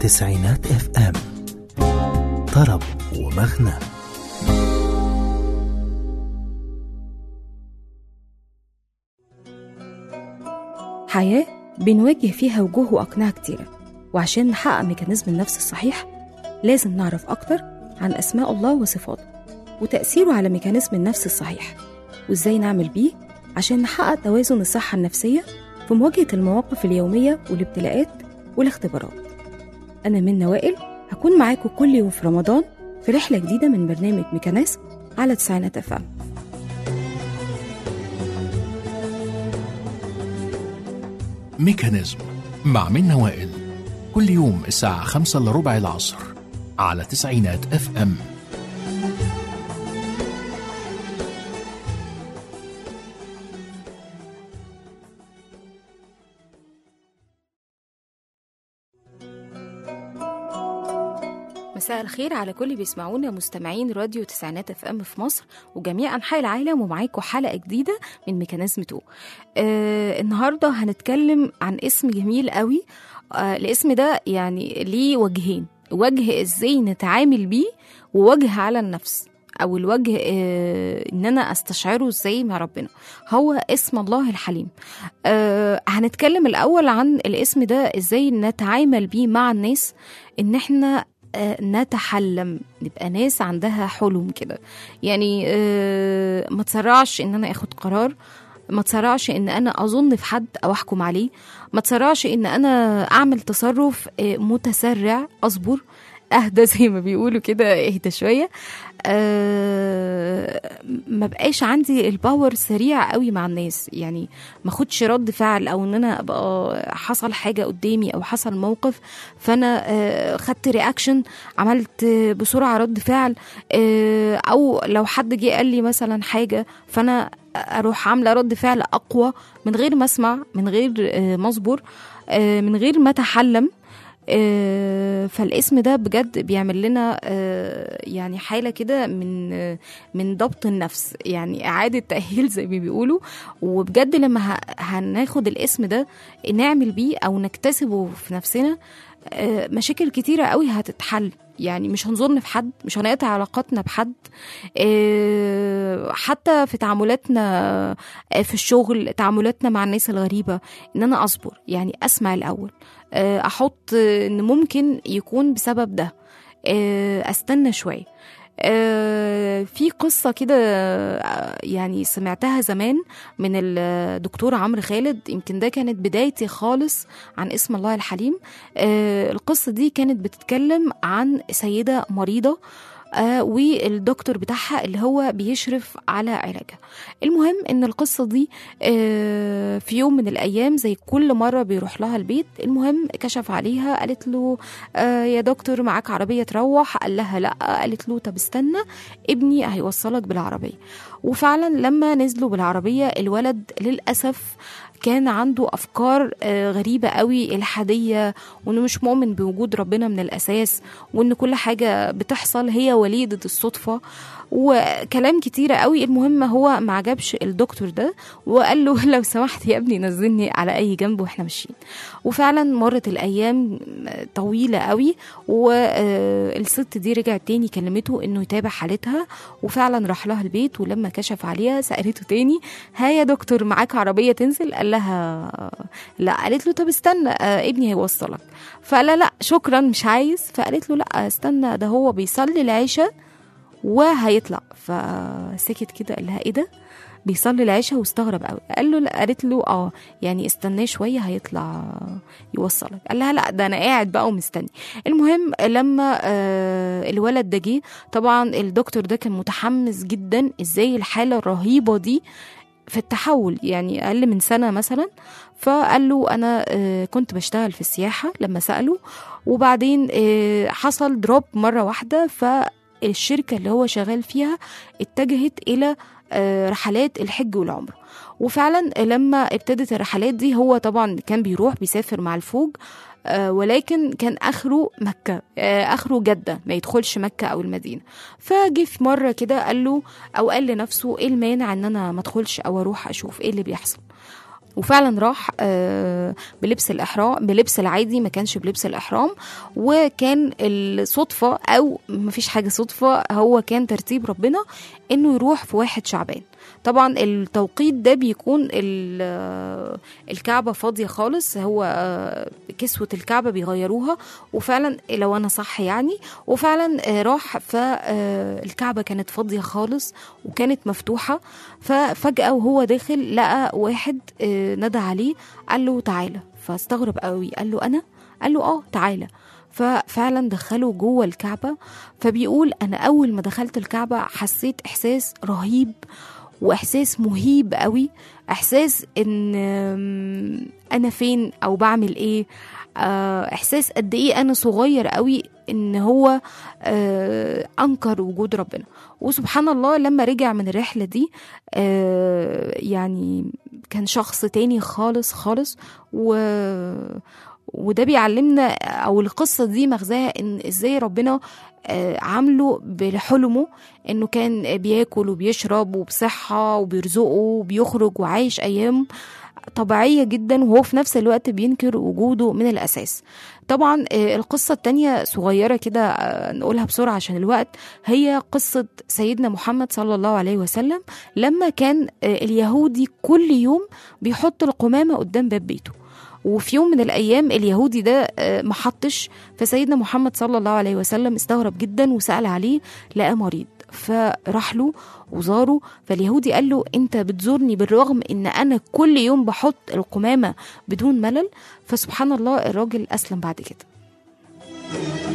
تسعينات اف ام طرب ومغنى حياة بنواجه فيها وجوه وأقنعة كتيرة وعشان نحقق ميكانيزم النفس الصحيح لازم نعرف أكتر عن أسماء الله وصفاته وتأثيره على ميكانيزم النفس الصحيح وإزاي نعمل بيه عشان نحقق توازن الصحة النفسية في مواجهة المواقف اليومية والابتلاءات والاختبارات أنا من وائل هكون معاكم كل يوم في رمضان في رحلة جديدة من برنامج ميكانيزم على تسعينات أفهم ميكانيزم مع منى وائل كل يوم الساعة خمسة إلا ربع العصر على تسعينات اف ام مساء الخير على كل بيسمعونا مستمعين راديو تسعينات اف ام في مصر وجميع انحاء العالم ومعاكم حلقه جديده من ميكانيزم 2 آه النهارده هنتكلم عن اسم جميل قوي آه الاسم ده يعني ليه وجهين وجه ازاي نتعامل بيه ووجه على النفس او الوجه آه ان انا استشعره ازاي مع ربنا هو اسم الله الحليم آه هنتكلم الاول عن الاسم ده ازاي نتعامل بيه مع الناس ان احنا آه، نتحلم نبقى ناس عندها حلم كده يعني آه، ما تسرعش ان انا اخد قرار ما تسرعش ان انا اظن في حد او احكم عليه ما تسرعش ان انا اعمل تصرف آه، متسرع اصبر اهدى زي ما بيقولوا كده اهدى شويه أه ما بقاش عندي الباور سريع قوي مع الناس يعني ما اخدش رد فعل او ان انا ابقى حصل حاجه قدامي او حصل موقف فانا أه خدت رياكشن عملت بسرعه رد فعل أه او لو حد جه قال لي مثلا حاجه فانا اروح عامله رد فعل اقوى من غير ما اسمع من غير أه ما اصبر أه من غير ما اتحلم آه، فالاسم ده بجد بيعمل لنا آه، يعني حاله كده من آه، من ضبط النفس يعني اعاده تاهيل زي ما بيقولوا وبجد لما ه- هناخد الاسم ده نعمل بيه او نكتسبه في نفسنا آه، مشاكل كتيره قوي هتتحل يعني مش هنظن في حد مش هنقطع علاقاتنا بحد آه، حتى في تعاملاتنا آه، في الشغل تعاملاتنا مع الناس الغريبه ان انا اصبر يعني اسمع الاول آه، احط آه، ان ممكن يكون بسبب ده آه، استنى شويه آه، في قصة كده آه، يعني سمعتها زمان من الدكتور عمرو خالد يمكن ده كانت بدايتي خالص عن اسم الله الحليم آه، القصة دي كانت بتتكلم عن سيدة مريضة آه والدكتور بتاعها اللي هو بيشرف على علاجها المهم ان القصة دي آه في يوم من الايام زي كل مرة بيروح لها البيت المهم كشف عليها قالت له آه يا دكتور معاك عربية تروح قال لها لا قالت له طب استنى ابني هيوصلك بالعربية وفعلا لما نزلوا بالعربية الولد للأسف كان عنده أفكار آه، غريبة قوي إلحادية وإنه مش مؤمن بوجود ربنا من الأساس وإن كل حاجة بتحصل هي وليدة الصدفة وكلام كتيرة قوي المهم هو ما عجبش الدكتور ده وقال له لو سمحت يا ابني نزلني على أي جنب وإحنا ماشيين وفعلا مرت الأيام طويلة قوي والست دي رجعت تاني كلمته إنه يتابع حالتها وفعلا راح لها البيت ولما كشف عليها سألته تاني ها يا دكتور معاك عربية تنزل قال لها لا قالت له طب استنى آه، ابني هيوصلك فقال لها لا شكرا مش عايز فقالت له لا استنى ده هو بيصلي العشاء وهيطلع فسكت كده قال لها ايه ده بيصلي العشاء واستغرب قوي قال له لا قالت له اه يعني استناه شويه هيطلع يوصلك قال لها لا ده انا قاعد بقى ومستني المهم لما آه الولد ده جه طبعا الدكتور ده كان متحمس جدا ازاي الحاله الرهيبه دي في التحول يعني اقل من سنه مثلا فقال له انا آه، كنت بشتغل في السياحه لما ساله وبعدين آه، حصل دروب مره واحده فالشركه اللي هو شغال فيها اتجهت الى آه، رحلات الحج والعمره وفعلا لما ابتدت الرحلات دي هو طبعا كان بيروح بيسافر مع الفوج آه، ولكن كان اخره مكه آه، اخره جده ما يدخلش مكه او المدينه فجه في مره كده قال له او قال لنفسه ايه المانع ان انا ما ادخلش او اروح اشوف ايه اللي بيحصل وفعلا راح آه، بلبس الاحرام بلبس العادي ما كانش بلبس الاحرام وكان الصدفه او مفيش حاجه صدفه هو كان ترتيب ربنا انه يروح في واحد شعبان طبعا التوقيت ده بيكون ال- الكعبة فاضية خالص هو آه، كسوة الكعبة بيغيروها وفعلا لو أنا صح يعني وفعلا آه، راح فالكعبة كانت فاضية خالص وكانت مفتوحة ففجأة وهو داخل لقى واحد آه، ندى عليه قال له تعالى فاستغرب قوي قال له أنا قال له اه تعالى ففعلا دخله جوه الكعبة فبيقول أنا أول ما دخلت الكعبة حسيت إحساس رهيب واحساس مهيب قوي احساس ان آم، انا فين او بعمل ايه آه، احساس قد ايه انا صغير قوي ان هو آه، انكر وجود ربنا وسبحان الله لما رجع من الرحله دي آه، يعني كان شخص تاني خالص خالص و وده بيعلمنا او القصه دي مغزاها ان ازاي ربنا آه، عامله بحلمه انه كان بياكل وبيشرب وبصحه وبيرزقه وبيخرج وعايش ايام طبيعية جدا وهو في نفس الوقت بينكر وجوده من الأساس طبعا آه، القصة التانية صغيرة كده آه، نقولها بسرعة عشان الوقت هي قصة سيدنا محمد صلى الله عليه وسلم لما كان آه، اليهودي كل يوم بيحط القمامة قدام باب بيته وفي يوم من الايام اليهودي ده آه، ما حطش فسيدنا محمد صلى الله عليه وسلم استغرب جدا وسال عليه لقى مريض فراح له وزاره فاليهودي قال له انت بتزورني بالرغم ان انا كل يوم بحط القمامه بدون ملل فسبحان الله الراجل اسلم بعد كده